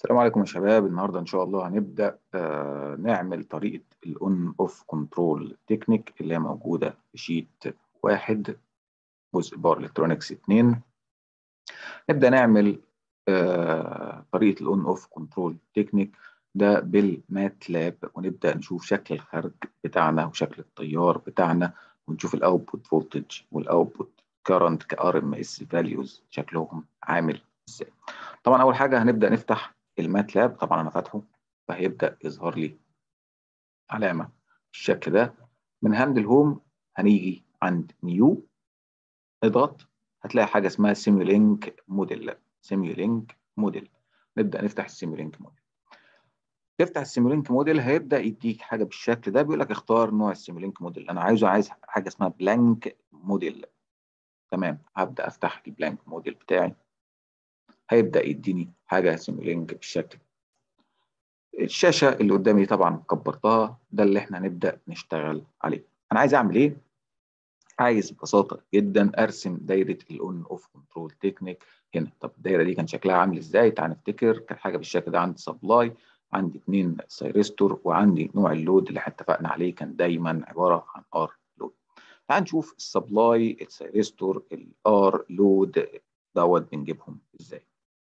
السلام عليكم يا شباب النهارده ان شاء الله هنبدا آه نعمل طريقه الاون اوف كنترول تكنيك اللي هي موجوده في شيت واحد جزء باور الكترونكس 2 نبدا نعمل آه طريقه الاون اوف كنترول تكنيك ده بالماتلاب ونبدا نشوف شكل الخارج بتاعنا وشكل التيار بتاعنا ونشوف الاوتبوت فولتج والاوتبوت كارنت كار ام اس فاليوز شكلهم عامل ازاي طبعا اول حاجه هنبدا نفتح الماتلاب طبعا انا فاتحه فهيبدا يظهر لي علامه بالشكل ده من هاند الهوم هنيجي عند نيو اضغط هتلاقي حاجه اسمها سيميولينك موديل سيميولينك موديل نبدا نفتح السيميولينك موديل تفتح السيميولينك موديل هيبدا يديك حاجه بالشكل ده بيقول لك اختار نوع السيميولينك موديل انا عايزه عايز حاجه اسمها بلانك موديل تمام هبدا افتح البلانك موديل بتاعي هيبدا يديني حاجه سيميولينك بالشكل الشاشه اللي قدامي طبعا كبرتها ده اللي احنا هنبدا نشتغل عليه انا عايز اعمل ايه عايز ببساطه جدا ارسم دايره الاون اوف كنترول تكنيك هنا طب الدايره دي كان شكلها عامل ازاي تعال نفتكر كان حاجه بالشكل ده عندي سبلاي عندي اثنين سايرستور وعندي نوع اللود اللي احنا اتفقنا عليه كان دايما عباره عن ار لود تعال نشوف السبلاي السايرستور الار لود دوت بنجيبهم ازاي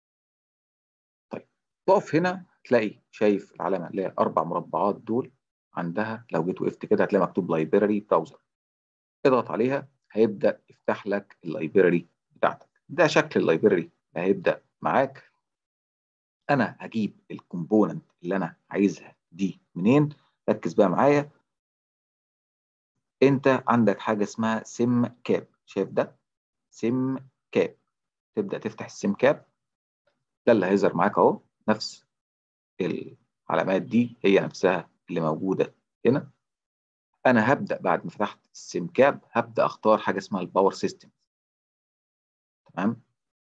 تقف هنا تلاقي شايف العلامه اللي هي اربع مربعات دول عندها لو جيت وقفت كده هتلاقي مكتوب لايبراري براوزر اضغط عليها هيبدا يفتح لك اللايبراري بتاعتك ده شكل اللايبراري اللي هيبدا معاك انا هجيب الكومبوننت اللي انا عايزها دي منين ركز بقى معايا انت عندك حاجه اسمها سم كاب شايف ده سم كاب تبدا تفتح السم كاب ده اللي هيظهر معاك اهو نفس العلامات دي هي نفسها اللي موجودة هنا أنا هبدأ بعد ما فتحت السيم كاب هبدأ أختار حاجة اسمها الباور سيستم تمام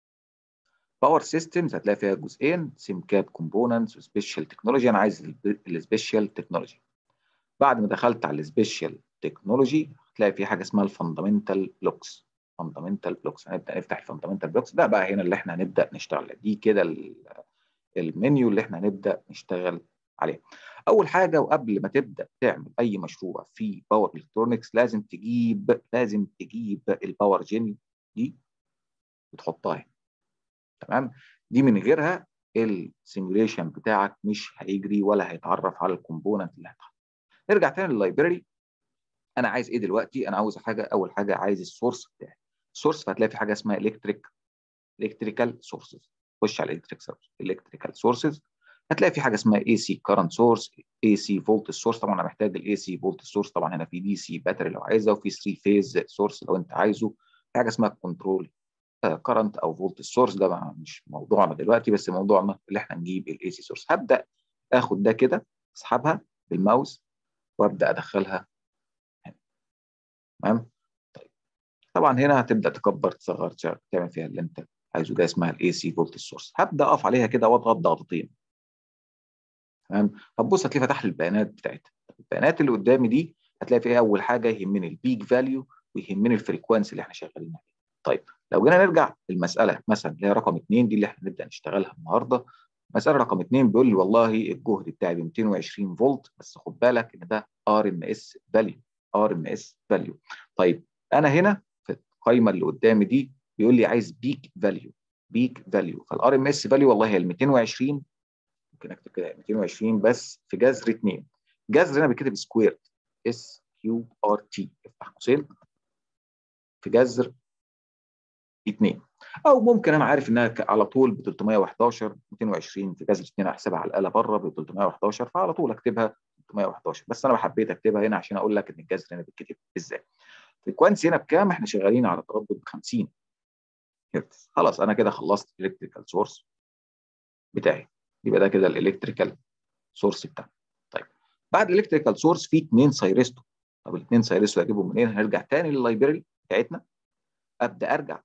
باور سيستمز هتلاقي فيها جزئين سيم كاب كومبوننتس وسبيشال تكنولوجي أنا عايز السبيشال تكنولوجي بعد ما دخلت على السبيشال تكنولوجي هتلاقي في حاجة اسمها الفاندامنتال بلوكس فاندامنتال بلوكس هنبدأ نفتح الفاندامنتال بلوكس ده بقى هنا اللي احنا هنبدأ نشتغل دي كده المنيو اللي احنا هنبدا نشتغل عليه. اول حاجه وقبل ما تبدا تعمل اي مشروع في باور الكترونكس لازم تجيب لازم تجيب الباور جين دي وتحطها هنا. تمام؟ دي من غيرها السيميوليشن بتاعك مش هيجري ولا هيتعرف على الكومبوننت اللي هتحط. نرجع تاني لللايبراري انا عايز ايه دلوقتي؟ انا عاوز حاجه اول حاجه عايز السورس بتاعي. السورس فهتلاقي في حاجه اسمها الكتريك الكتريكال سورسز. خش على الكتريكال سورسز هتلاقي في حاجه اسمها اي سي كارنت سورس اي سي فولت سورس طبعا انا محتاج الاي سي فولت سورس طبعا هنا في دي سي باتري لو عايزها وفي 3 فيز سورس لو انت عايزه في حاجه اسمها كنترول كارنت او فولت سورس ده مش موضوعنا دلوقتي بس موضوعنا اللي احنا نجيب الاي سي سورس هبدا اخد ده كده اسحبها بالماوس وابدا ادخلها هنا تمام طيب طبعا هنا هتبدا تكبر تصغر تعمل فيها اللي انت عايزه ده اسمها الاي سي فولت سورس هبدا اقف عليها كده واضغط ضغطتين تمام طب بص هتلاقي فتح لي البيانات بتاعتها البيانات اللي قدامي دي هتلاقي فيها اول حاجه يهمني البيك فاليو ويهمني الفريكوانسي اللي احنا شغالين عليه طيب لو جينا نرجع للمساله مثلا اللي هي رقم اثنين دي اللي احنا نبدا نشتغلها النهارده مساله رقم اثنين بيقول لي والله الجهد بتاعي ب 220 فولت بس خد بالك ان ده ار ام اس فاليو ار ام اس فاليو طيب انا هنا في القايمه اللي قدامي دي بيقول لي عايز بيك فاليو بيك فاليو فالار ام اس فاليو والله هي ال 220 ممكن اكتب كده 220 بس في جذر 2 جذر هنا بيتكتب سكويرد اس كيو ار تي افتح قوسين في جذر 2 او ممكن انا عارف انها على طول ب 311 220 في جذر 2 احسبها على الاله بره ب 311 فعلى طول اكتبها 311 بس انا حبيت اكتبها هنا عشان اقول لك ان الجذر هنا بيتكتب ازاي الفريكوانسي هنا بكام احنا شغالين على تردد ب 50 هرتز خلاص انا كده خلصت الالكتريكال سورس بتاعي يبقى ده كده الالكتريكال سورس بتاعي طيب بعد الالكتريكال سورس في اثنين سايرستو طب الاثنين سايرستو هجيبهم منين هنرجع تاني لللايبراري بتاعتنا ابدا ارجع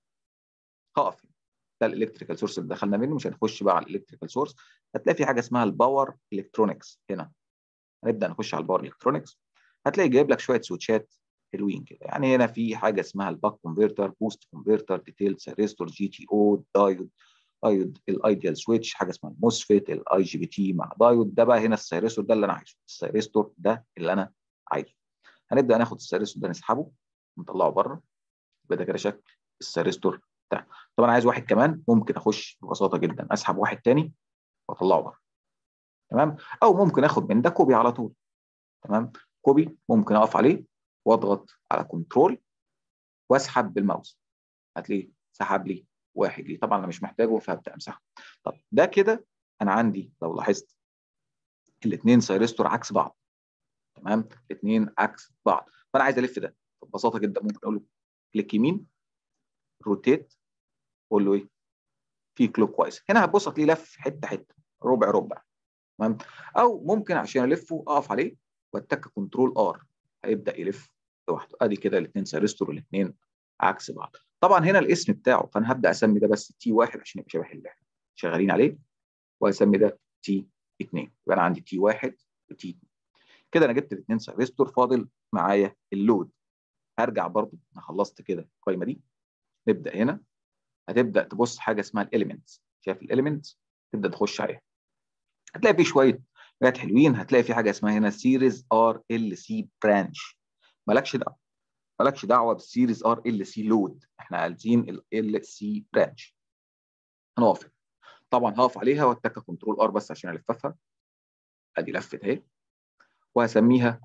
هقف ده الالكتريكال سورس اللي دخلنا منه مش هنخش بقى على الالكتريكال سورس هتلاقي في حاجه اسمها الباور الكترونكس هنا هنبدا نخش على الباور الكترونكس هتلاقي جايب لك شويه سويتشات حلوين كده يعني هنا في حاجه اسمها الباك كونفرتر بوست كونفرتر ديتيل سيريستور جي تي او دايود الايديال سويتش حاجه اسمها الموسفيت الاي جي بي تي مع دايود ده بقى هنا السيريستور ده اللي انا عايزه السيريستور ده اللي انا عايزه هنبدا ناخد السيريستور ده نسحبه نطلعه بره يبقى ده كده شكل السيريستور بتاعنا طب انا عايز واحد كمان ممكن اخش ببساطه جدا اسحب واحد تاني واطلعه بره تمام او ممكن اخد من ده كوبي على طول تمام كوبي ممكن اقف عليه واضغط على كنترول واسحب بالماوس هتلاقيه سحب لي واحد ليه طبعا انا مش محتاجه فهبدا امسحه طب ده كده انا عندي لو لاحظت الاثنين سايرستور عكس بعض تمام الاثنين عكس بعض فانا عايز الف ده ببساطه جدا ممكن اقول له كليك يمين روتيت اقول له ايه في كلوك وايز هنا هتبص هتلاقيه لف حته حته ربع ربع تمام او ممكن عشان الفه اقف عليه واتك كنترول ار هيبدا يلف لوحده ادي كده الاثنين سيرستور والاثنين عكس بعض طبعا هنا الاسم بتاعه فانا هبدا اسمي ده بس تي واحد عشان يبقى شبه اللي احنا شغالين عليه واسمي ده تي 2 يبقى انا عندي تي واحد وتي 2 كده انا جبت الاثنين سيرستور فاضل معايا اللود هرجع برضو انا خلصت كده القايمه دي نبدا هنا هتبدا تبص حاجه اسمها الاليمنتس شايف الاليمنتس تبدا تخش عليها هتلاقي في شويه حاجات حلوين هتلاقي في حاجه اسمها هنا سيريز ار ال سي برانش مالكش دعوه مالكش دعوه بالسيريز ار ال سي لود احنا عايزين ال سي برانش هنقف طبعا هقف عليها واتك كنترول ار بس عشان الففها ادي لفت اهي وهسميها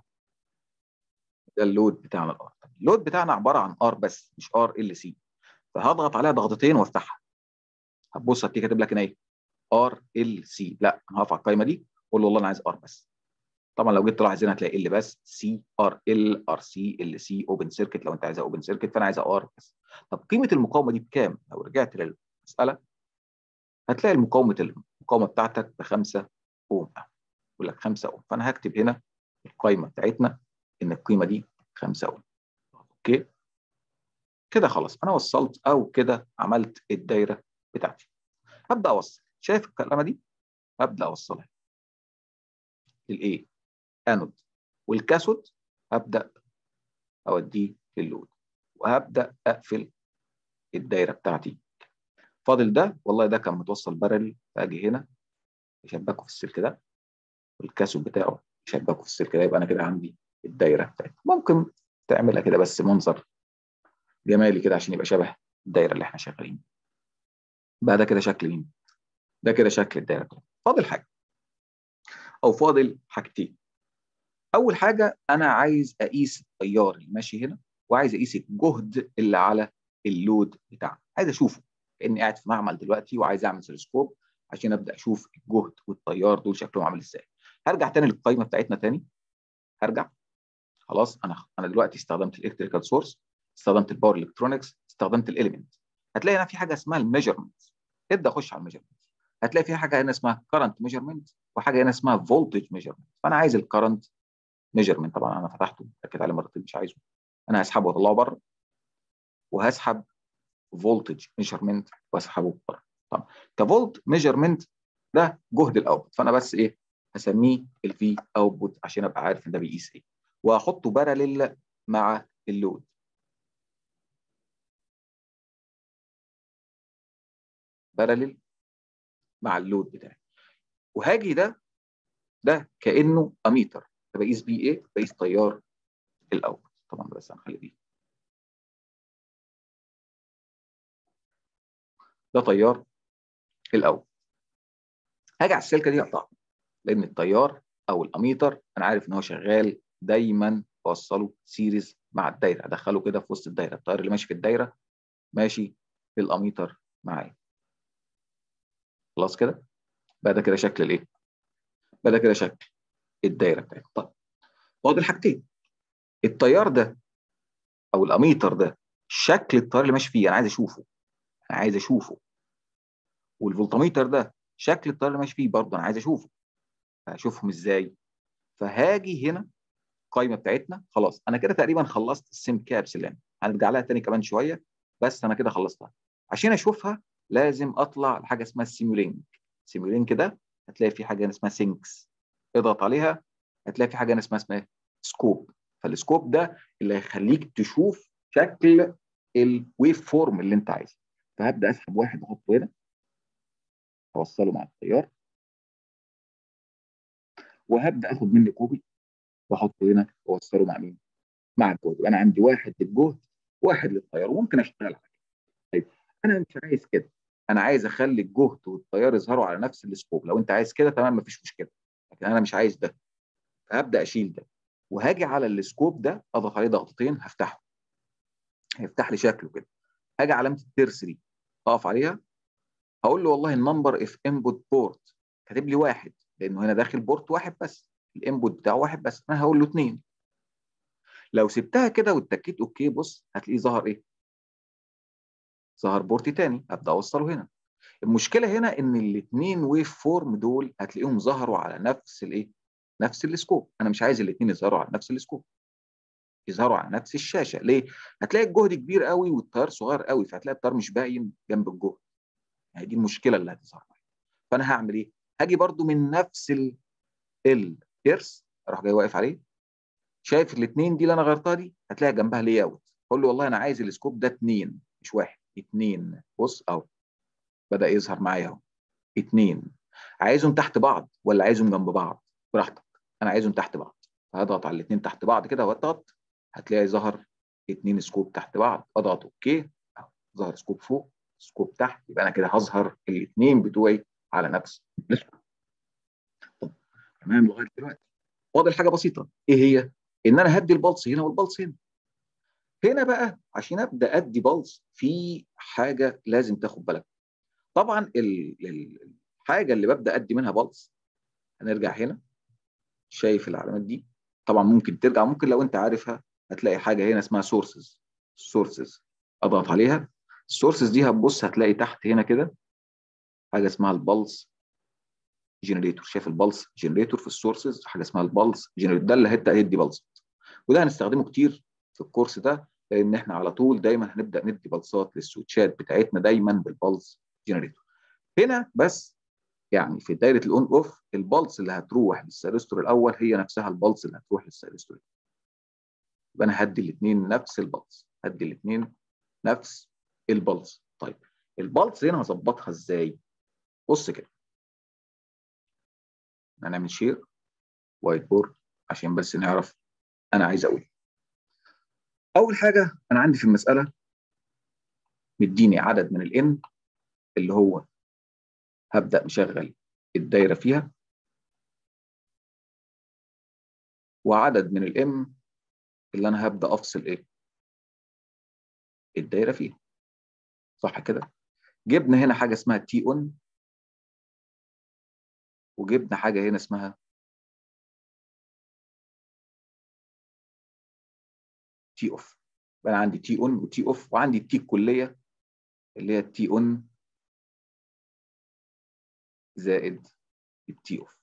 ده اللود بتاعنا الار اللود بتاعنا عباره عن ار بس مش ار ال سي فهضغط عليها ضغطتين وافتحها هتبص هتلاقي كاتب لك هنا ايه ار ال سي لا انا هقف على القايمه دي اقول له والله انا عايز ار بس طبعا لو جيت تلاحظ هنا هتلاقي ال بس سي ار ال ار سي ال سي اوبن سيركت لو انت عايزها اوبن سيركت فانا عايزها ار بس طب قيمه المقاومه دي بكام؟ لو رجعت للمساله هتلاقي المقاومه المقاومه بتاعتك ب 5 اوم يقول لك 5 اوم فانا هكتب هنا القايمه بتاعتنا ان القيمه دي 5 اوم اوكي كده خلاص انا وصلت او كده عملت الدايره بتاعتي هبدا اوصل شايف الكلمه دي هبدا اوصلها للايه انود والكاثود هبدا اوديه للود وهبدا اقفل الدايره بتاعتي فاضل ده والله ده كان متوصل بارل فاجي هنا اشبكه في السلك ده والكاثود بتاعه اشبكه في السلك ده يبقى انا كده عندي الدايره بتاعتي ممكن تعملها كده بس منظر جمالي كده عشان يبقى شبه الدايره اللي احنا شغالين بقى ده كده شكل مين ده كده شكل الدايره بتاعتي فاضل حاجه او فاضل حاجتين اول حاجه انا عايز اقيس التيار اللي ماشي هنا وعايز اقيس الجهد اللي على اللود بتاعنا عايز اشوفه كاني قاعد في معمل دلوقتي وعايز اعمل سيلسكوب عشان ابدا اشوف الجهد والتيار دول شكلهم عامل ازاي هرجع تاني للقائمه بتاعتنا تاني هرجع خلاص انا انا دلوقتي استخدمت الالكتريكال سورس استخدمت الباور الكترونكس استخدمت الاليمنت هتلاقي هنا في حاجه اسمها الميجرمنت ابدا خش على الميجرمنت هتلاقي في حاجه هنا اسمها كرنت ميجرمنت وحاجه هنا اسمها فولتج ميجرمنت فانا عايز الكرنت ميجرمنت طبعا انا فتحته اكد عليه مرتين مش عايزه انا هسحبه واطلعه بره وهسحب فولتج ميجرمنت واسحبه بره طب كفولت ميجرمنت ده جهد الاوتبوت فانا بس ايه هسميه الفي اوتبوت عشان ابقى عارف ان ده بيقيس ايه واحطه باراليل مع اللود باراليل مع اللود بتاعي وهاجي ده ده كانه اميتر بقيس بيه ايه؟ بقيس تيار الاول طبعا بس هنخلي دي ده تيار الاول هاجي على السلكه دي اقطعها لان التيار او الاميتر انا عارف ان هو شغال دايما بوصله سيريز مع الدايره ادخله كده في وسط الدايره التيار اللي ماشي في الدايره ماشي في الاميتر معايا خلاص كده بقى ده كده شكل الايه بقى ده كده شكل الدايره بتاعتنا طيب فاضل حاجتين التيار ده او الاميتر ده شكل التيار اللي ماشي فيه انا عايز اشوفه انا عايز اشوفه والفولتميتر ده شكل التيار اللي ماشي فيه برضه انا عايز اشوفه هشوفهم ازاي فهاجي هنا القايمه بتاعتنا خلاص انا كده تقريبا خلصت السيم كابس اللي هنرجع لها تاني كمان شويه بس انا كده خلصتها عشان اشوفها لازم اطلع لحاجه اسمها السيمولينك السيمولينك ده هتلاقي في حاجه اسمها سينكس اضغط عليها هتلاقي في حاجه اسمها اسمها سكوب فالسكوب ده اللي هيخليك تشوف شكل الويف فورم اللي انت عايزه فهبدا اسحب واحد احطه هنا اوصله مع التيار وهبدا اخد منه كوبي واحطه هنا واوصله مع مين؟ مع الجهد يبقى انا عندي واحد للجهد واحد للتيار وممكن اشتغل على كده طيب انا مش عايز كده انا عايز اخلي الجهد والتيار يظهروا على نفس السكوب لو انت عايز كده تمام مفيش مشكله لكن انا مش عايز ده فهبدا اشيل ده وهاجي على السكوب ده اضغط عليه ضغطتين هفتحه هيفتح لي شكله كده هاجي علامه الترس دي اقف عليها هقول له والله النمبر اف انبوت بورت كاتب لي واحد لانه هنا داخل بورت واحد بس الانبوت بتاعه واحد بس انا هقول له اثنين لو سبتها كده واتكيت اوكي بص هتلاقيه ظهر ايه؟ ظهر بورت تاني ابدا اوصله هنا المشكله هنا ان الاثنين ويف فورم دول هتلاقيهم ظهروا على نفس الايه؟ نفس السكوب انا مش عايز الاثنين يظهروا على نفس السكوب يظهروا على نفس الشاشه ليه؟ هتلاقي الجهد كبير قوي والتيار صغير قوي فهتلاقي التيار مش باين جنب الجهد يعني دي المشكله اللي هتظهر فانا هعمل ايه؟ هاجي برده من نفس الترس اروح جاي واقف عليه شايف الاثنين دي اللي انا غيرتها دي هتلاقي جنبها لي اوت اقول له والله انا عايز السكوب ده اثنين مش واحد اثنين بص اهو بدا يظهر معايا اهو اثنين عايزهم تحت بعض ولا عايزهم جنب بعض براحتك انا عايزهم تحت بعض فهضغط على الاثنين تحت بعض كده واضغط هتلاقي ظهر اثنين سكوب تحت بعض اضغط اوكي اهو ظهر سكوب فوق سكوب تحت يبقى انا كده هظهر الاثنين بتوعي على نفس السكوب طب تمام لغايه دلوقتي فاضل حاجه بسيطه ايه هي؟ ان انا هدي البلس هنا والبلس هنا هنا بقى عشان ابدا ادي بلس في حاجه لازم تاخد بالك طبعا الحاجه اللي ببدا ادي منها بلس هنرجع هنا شايف العلامات دي طبعا ممكن ترجع ممكن لو انت عارفها هتلاقي حاجه هنا اسمها سورسز سورسز اضغط عليها السورسز دي هتبص هتلاقي تحت هنا كده حاجه اسمها البلس جنريتور شايف البلس جنريتور في السورسز حاجه اسمها البلس جنريتور ده اللي هيبدا يدي بلس وده هنستخدمه كتير في الكورس ده لان احنا على طول دايما هنبدا ندي بلصات للسويتشات بتاعتنا دايما بالبلس جنريتور هنا بس يعني في دايره الاون اوف البلس اللي هتروح للسيرستور الاول هي نفسها البلس اللي هتروح للسيرستور يبقى انا هدي الاثنين نفس البلس هدي الاثنين نفس البلس طيب البلس هنا هظبطها ازاي بص كده هنعمل شير وايت بورد عشان بس نعرف انا عايز اقول اول حاجه انا عندي في المساله مديني عدد من الان اللي هو هبدا مشغل الدايره فيها وعدد من الام اللي انا هبدا افصل ايه الدايره فيها صح كده جبنا هنا حاجه اسمها تي اون وجبنا حاجه هنا اسمها تي اوف انا عندي تي اون وتي اوف وعندي التي الكليه اللي هي التي اون زائد التي اوف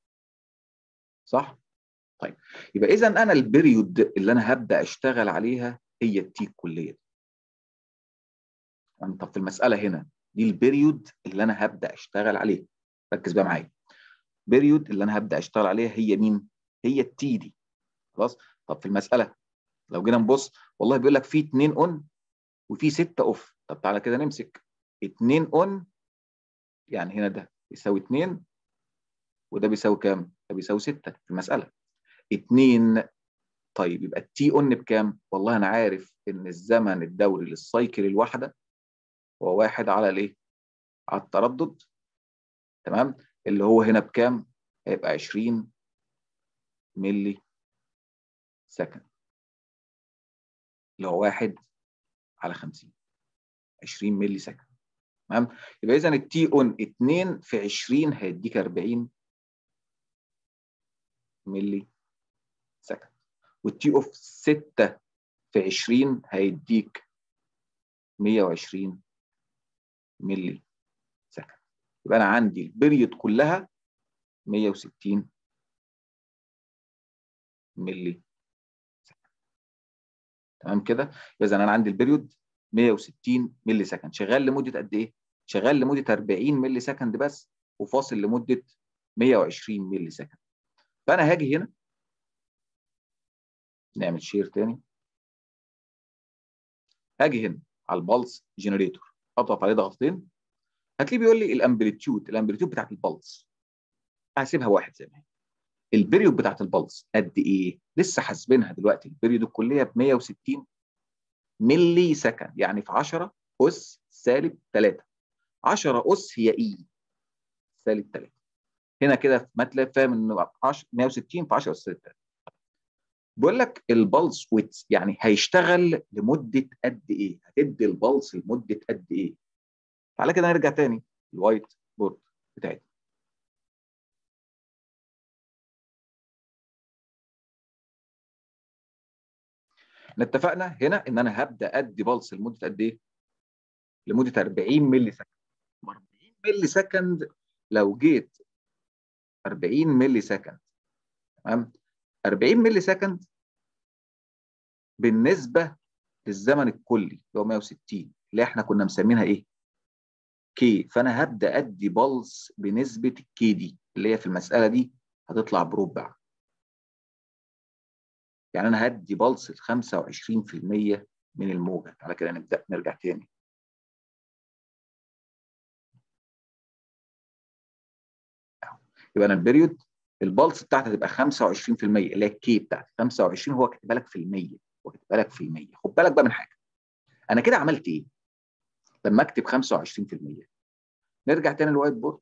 صح طيب يبقى اذا انا البريود اللي انا هبدا اشتغل عليها هي التي الكليه دي طب في المساله هنا دي البريود اللي انا هبدا اشتغل عليه ركز بقى معايا بيريود اللي انا هبدا اشتغل عليها هي مين هي التي دي خلاص طب في المساله لو جينا نبص والله بيقول لك في 2 اون وفي 6 اوف طب تعالى كده نمسك 2 اون يعني هنا ده بيساوي 2 وده بيساوي كام؟ ده بيساوي 6 في المساله 2 طيب يبقى التي اون بكام؟ والله انا عارف ان الزمن الدوري للسايكل الواحده هو واحد على الايه؟ على التردد تمام؟ اللي هو هنا بكام؟ هيبقى 20 ملي سكند اللي هو واحد على 50 20 ملي سكند تمام يبقى اذا التي اون 2 في 20 هيديك 40 ملي سكند والتي اوف 6 في 20 هيديك 120 ملي سكند يبقى انا عندي البريود كلها 160 ملي تمام كده اذا انا عندي البريود 160 ملي سكند شغال لمده قد ايه شغال لمده 40 ملي سكند بس وفاصل لمده 120 ملي سكند فانا هاجي هنا نعمل شير تاني هاجي هنا على البلس جنريتور اضغط عليه ضغطتين هتلاقيه بيقول لي الامبليتيود الامبليتيود بتاعت البلس هسيبها واحد زي ما هي البريود بتاعت البلس قد ايه؟ لسه حاسبينها دلوقتي البريود الكليه ب 160 ملي سكند يعني في 10 اس سالب 3 10 اس هي اي سالب 3 هنا كده في ماتلاب فاهم انه 160 في 10 اس سالب 3 بيقول لك البلس ويتس يعني هيشتغل لمده قد ايه؟ هتدي البلس لمده قد ايه؟ تعالى كده نرجع تاني الوايت بورد بتاعتنا احنا اتفقنا هنا ان انا هبدا ادي بلس لمده قد ايه؟ لمده 40 ملي سكند 40 ملي سكند لو جيت 40 ملي سكند تمام 40 ملي سكند بالنسبه للزمن الكلي اللي هو 160 اللي احنا كنا مسمينها ايه؟ كي فانا هبدا ادي بلس بنسبه الكي دي اللي هي في المساله دي هتطلع بربع يعني انا هدي بلس ل 25% من الموجه تعالى كده نبدا نرجع تاني يبقى انا البريود البلس بتاعتي هتبقى 25% اللي هي الكي بتاعتي 25 هو كاتبها لك في المية هو كاتبها لك في المية خد بالك بقى من حاجه انا كده عملت ايه؟ لما اكتب 25% نرجع تاني للوايت بورد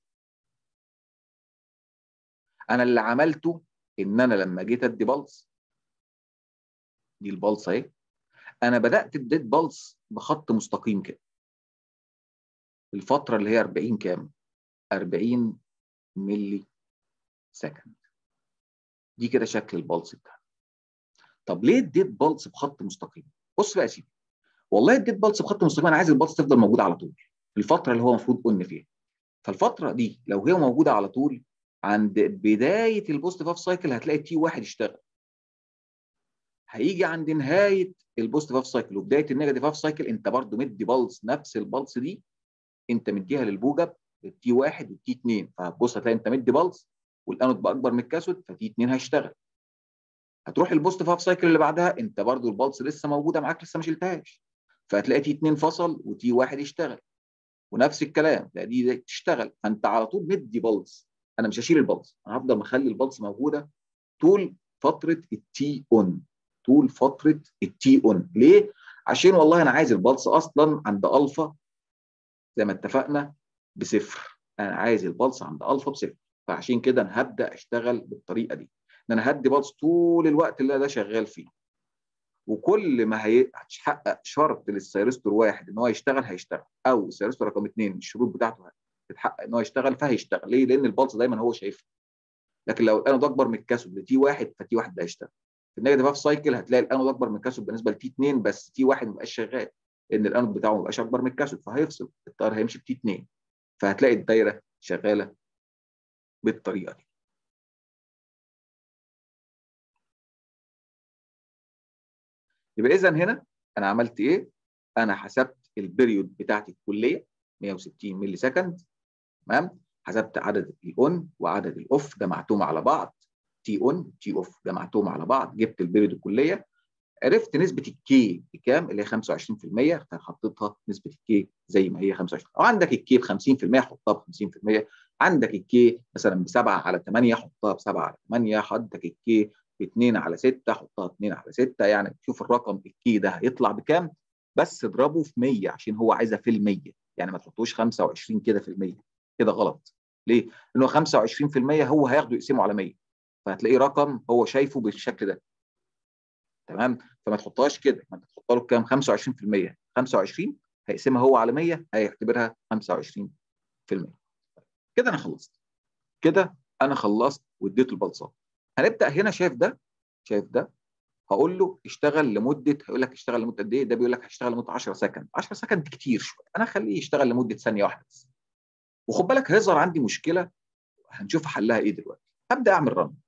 انا اللي عملته ان انا لما جيت ادي بلس دي البلس اهي انا بدات اديت بلس بخط مستقيم كده الفتره اللي هي 40 كام 40 ملي سكند دي كده شكل البلس بتاعها طب ليه اديت بلس بخط مستقيم بص بقى يا سيدي والله اديت بلس بخط مستقيم انا عايز البلس تفضل موجوده على طول الفتره اللي هو المفروض قلنا فيها فالفتره دي لو هي موجوده على طول عند بدايه البوزيتيف اوف سايكل هتلاقي تي واحد اشتغل هيجي عند نهايه البوزيتيف اوف سايكل وبدايه النيجاتيف اوف سايكل انت برضو مدي بلس نفس البلس دي انت مديها للبوجب التي واحد والتي 2 فهتبص هتلاقي انت مدي بلس والانود باكبر من الكاثود فتي 2 هيشتغل هتروح البوزيتيف اوف سايكل اللي بعدها انت برضو البلس لسه موجوده معاك لسه ما شلتهاش فهتلاقي تي 2 فصل وتي 1 يشتغل ونفس الكلام لا دي, دي تشتغل فانت على طول مدي بلس انا مش هشيل البلس انا هفضل مخلي البلس موجوده طول فتره التي اون طول فتره التي اون ليه؟ عشان والله انا عايز البلس اصلا عند الفا زي ما اتفقنا بصفر انا عايز البلس عند الفا بصفر فعشان كده انا هبدا اشتغل بالطريقه دي ان انا هدي بلس طول الوقت اللي ده شغال فيه وكل ما هيتحقق شرط للسيرستور واحد ان هو يشتغل هيشتغل او السيرستور رقم اثنين الشروط بتاعته تتحقق ان هو يشتغل فهيشتغل ليه؟ لان البلس دايما هو شايفها لكن لو الانود اكبر من الكاثود لتي واحد فتي واحد ده هيشتغل في النيجاتيف اوف سايكل هتلاقي الانود اكبر من الكاثود بالنسبه لتي 2 بس تي واحد ما بقاش شغال لان الانود بتاعه ما بقاش اكبر من الكاثود فهيفصل التيار هيمشي بتي 2 فهتلاقي الدايره شغاله بالطريقه دي يبقى اذا هنا انا عملت ايه؟ انا حسبت البريود بتاعتي الكليه 160 ملي سكند تمام؟ حسبت عدد الاون وعدد الاوف جمعتهم على بعض تي اون تي اوف جمعتهم على بعض جبت البريود الكليه عرفت نسبه الكي بكام اللي هي 25% فحطيتها نسبه الكي زي ما هي 25 او عندك الكي ب 50% حطها ب 50% عندك الكي مثلا ب 7 على 8 حطها ب 7 على 8 عندك الكي ب 2 على 6 حطها 2 على 6 يعني شوف الرقم الكي ده هيطلع بكام بس اضربه في 100 عشان هو عايزها في المية يعني ما تحطوش 25 كده في المية كده غلط ليه؟ لانه 25% هو هياخده يقسمه على 100 فهتلاقيه رقم هو شايفه بالشكل ده تمام فما تحطهاش كده ما انت تحط له كام 25% 25 هيقسمها هو على 100 هيعتبرها 25% كده انا خلصت كده انا خلصت واديته البلصات هنبدا هنا شايف ده شايف ده هقول له اشتغل لمده هيقول لك اشتغل لمده قد ايه ده بيقول لك هشتغل لمده 10 سكند 10 سكند كتير شويه انا اخليه يشتغل لمده ثانيه واحده بس وخد بالك هيظهر عندي مشكله هنشوف حلها ايه دلوقتي هبدا اعمل رن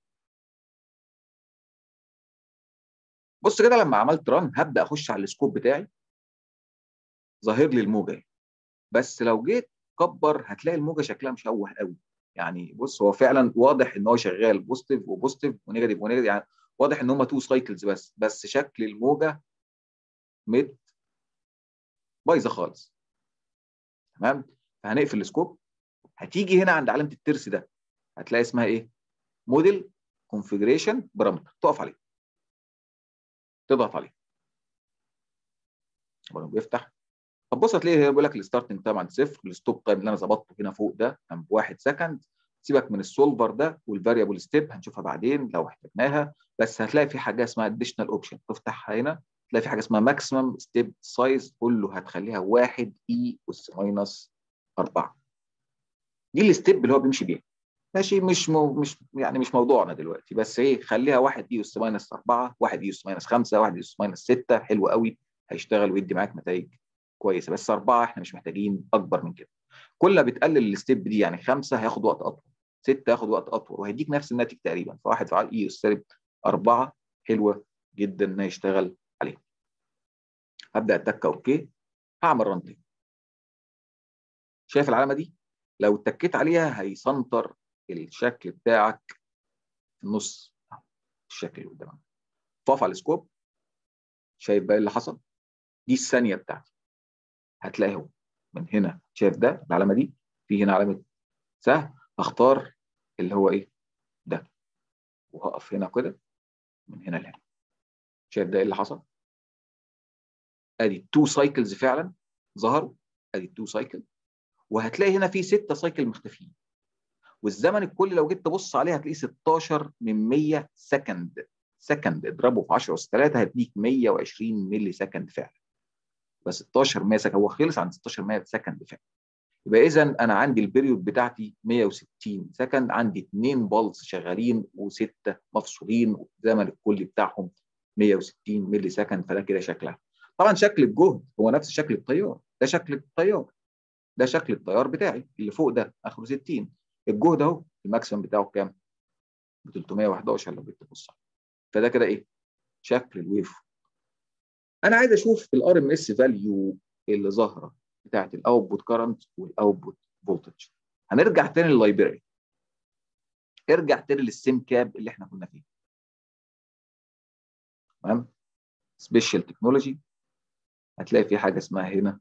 بص كده لما عملت رن هبدا اخش على السكوب بتاعي ظاهر لي الموجه بس لو جيت كبر هتلاقي الموجه شكلها مشوه قوي يعني بص هو فعلا واضح ان هو شغال بوزيتيف وبوزيتيف ونيجاتيف ونيجاتيف يعني واضح ان هم تو سايكلز بس بس شكل الموجه مت بايظه خالص تمام فهنقفل السكوب هتيجي هنا عند علامه الترس ده هتلاقي اسمها ايه موديل كونفيجريشن بارامتر تقف عليه تضغط عليه بيفتح طب بص هتلاقي بيقول لك الستارتنج تايم عند صفر الستوب تايم اللي انا ظبطته هنا فوق ده كان بواحد سكند سيبك من السولفر ده والفاريبل ستيب هنشوفها بعدين لو احتاجناها بس هتلاقي في حاجه اسمها اديشنال اوبشن تفتحها هنا تلاقي في حاجه اسمها ماكسيمم ستيب سايز كله هتخليها 1 اي اس ماينس 4 دي الستيب اللي هو بيمشي بيها ماشي مش مو مش يعني مش موضوعنا دلوقتي بس ايه خليها 1 اي اس ماينس 4 1 اي اس ماينس 5 1 اي اس ماينس 6 حلو قوي هيشتغل ويدي معاك نتائج كويسه بس 4 احنا مش محتاجين اكبر من كده كل ما بتقلل الستيب دي يعني 5 هياخد وقت اطول 6 هياخد وقت اطول وهيديك نفس الناتج تقريبا فواحد فعال اي اس سالب 4 حلوه جدا انها يشتغل عليها هبدا اتك اوكي هعمل ران تاني شايف العلامه دي لو اتكيت عليها هيسنتر الشكل بتاعك في النص الشكل اللي قدامك تقف على السكوب شايف بقى اللي حصل دي الثانيه بتاعتي هتلاقي هو من هنا شايف ده العلامه دي في هنا علامه سهم هختار اللي هو ايه ده وهقف هنا كده من هنا لهنا شايف ده ايه اللي حصل ادي التو سايكلز فعلا ظهروا ادي التو سايكل وهتلاقي هنا في ستة سايكل مختفيين والزمن الكلي لو جيت تبص عليه هتلاقيه 16 من 100 سكند سكند اضربه في 10 اس 3 هيديك 120 ملي سكند فعلا يبقى 16 100 سكند هو خلص عند 16 100 سكند فعلا يبقى اذا انا عندي البيريود بتاعتي 160 سكند عندي اثنين بالز شغالين وسته مفصولين والزمن الكلي بتاعهم 160 ملي سكند فده كده شكلها طبعا شكل الجهد هو نفس شكل التيار ده شكل التيار ده شكل التيار بتاعي اللي فوق ده اخره 60 الجهد اهو الماكسيمم بتاعه كام؟ ب 311 لو جيت تبص فده كده ايه؟ شكل الويف انا عايز اشوف الار ام اس فاليو اللي ظاهره بتاعت الاوتبوت كارنت والاوتبوت فولتج هنرجع تاني لللايبراري ارجع تاني للسيم كاب اللي احنا كنا فيه تمام سبيشال تكنولوجي هتلاقي في حاجه اسمها هنا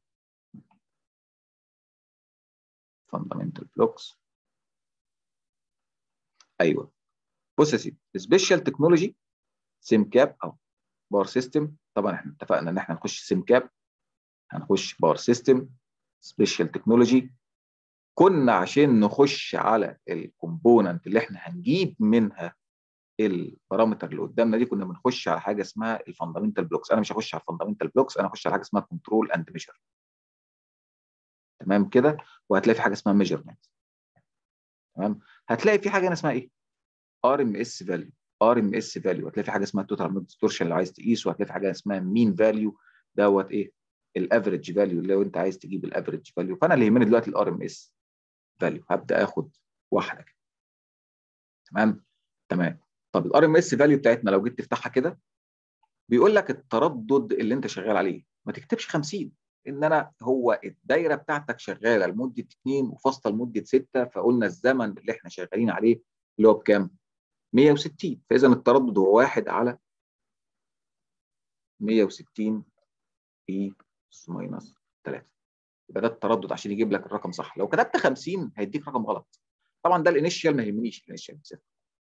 fundamental blocks ايوه بص يا سيدي سبيشال تكنولوجي سيم كاب او باور سيستم طبعا احنا اتفقنا ان احنا نخش سيم كاب هنخش باور سيستم سبيشال تكنولوجي كنا عشان نخش على الكومبوننت اللي احنا هنجيب منها البارامتر اللي قدامنا دي كنا بنخش على حاجه اسمها الفاندامنتال بلوكس انا مش هخش على الفاندامنتال بلوكس انا هخش على حاجه اسمها كنترول اند ميجر تمام كده وهتلاقي في حاجه اسمها ميجرمنت تمام هتلاقي في حاجه هنا اسمها ايه ار ام اس فاليو ار ام اس فاليو هتلاقي في حاجه اسمها توتال ديستورشن اللي عايز تقيسه وهتلاقي في حاجه اسمها مين فاليو دوت ايه الافريج فاليو لو انت عايز تجيب الافريج فاليو فانا اللي يهمني دلوقتي الار ام اس فاليو هبدا اخد واحده كده تمام تمام طب الار ام اس فاليو بتاعتنا لو جيت تفتحها كده بيقول لك التردد اللي انت شغال عليه ما تكتبش 50 ان انا هو الدايره بتاعتك شغاله لمده 2 وفاصله لمده 6 فقلنا الزمن اللي احنا شغالين عليه اللي هو بكام؟ 160 فاذا التردد هو 1 على 160 في ماينس 3 يبقى ده التردد عشان يجيب لك الرقم صح لو كتبت 50 هيديك رقم غلط طبعا ده الانيشال ما يهمنيش الانيشال بصفر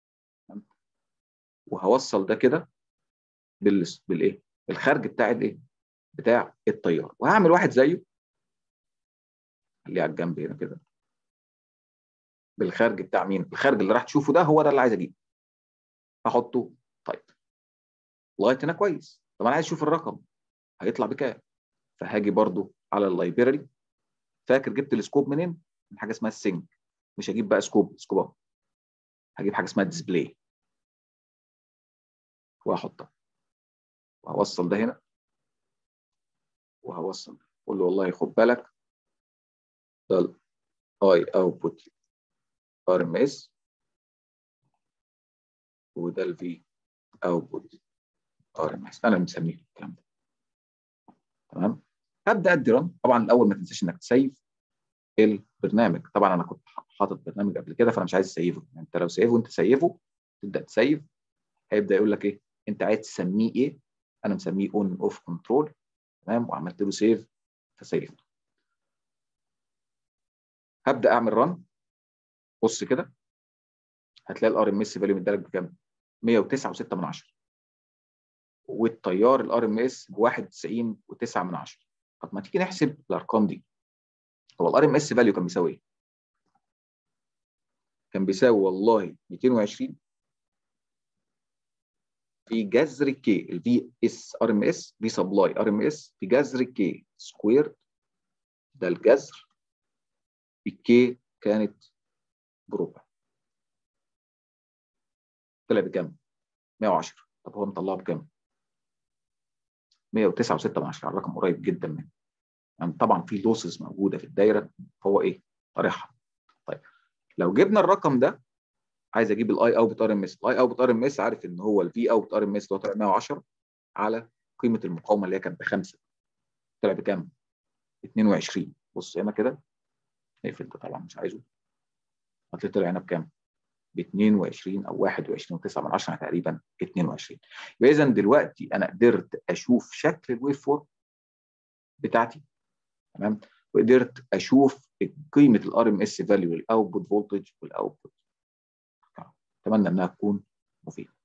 وهوصل ده كده بال بالايه؟ الخارج بتاع الايه؟ بتاع التيار وهعمل واحد زيه خليه على الجنب هنا كده بالخارج بتاع مين؟ الخارج اللي راح تشوفه ده هو ده اللي عايز اجيبه هحطه طيب لغايه هنا كويس طب انا عايز اشوف الرقم هيطلع بكام فهاجي برضو على اللايبراري فاكر جبت السكوب منين؟ من حاجه اسمها السينك مش هجيب بقى سكوب سكوب اهو هجيب حاجه اسمها ديسبلاي وهحطها وهوصل ده هنا وهوصل اقول له والله خد بالك ده الاي اوتبوت ار ام اس وده الفي اوتبوت ار ام اس انا مسميه الكلام ده تمام هبدا ادي رن طبعا الاول ما تنساش انك تسيف البرنامج طبعا انا كنت حاطط برنامج قبل كده فانا مش عايز اسيفه يعني انت لو سيفه انت سيفه تبدا تسيف هيبدا يقول لك ايه انت عايز تسميه ايه انا مسميه اون اوف كنترول تمام وعملت له سيف فسيفته هبدا اعمل رن بص كده هتلاقي الار ام اس فاليو مدالك بكام 109.6 من 10 والتيار الار ام اس ب 91.9 من 10 طب ما تيجي نحسب الارقام دي هو الار ام اس فاليو كان بيساوي ايه؟ كان بيساوي والله 220 في جذر كي الفي اس ار ام اس في سبلاي ار ام اس في جذر كي سكوير ده الجذر الكي كانت بربع طلع بكام؟ 110 طب هو مطلعه بكام؟ 109.6 من 10 الرقم قريب جدا منه يعني طبعا في لوسز موجوده في الدايره فهو ايه؟ طارحها طيب لو جبنا الرقم ده عايز اجيب الاي اوت ار ام اس الاي اوت ار ام اس عارف ان هو الفي اوت ار ام اس اللي هو طلع 110 على قيمه المقاومه اللي هي كانت بخمسه طلع بكام؟ 22 بص هنا كده اقفل ده طبعا مش عايزه هتلاقي طلع هنا بكام؟ ب 22 او 21 9 من 10 تقريبا 22 يبقى اذا دلوقتي انا قدرت اشوف شكل الويف فورم بتاعتي تمام وقدرت اشوف قيمه الار ام اس فاليو الاوتبوت فولتج والاوتبوت اتمنى انها تكون مفيده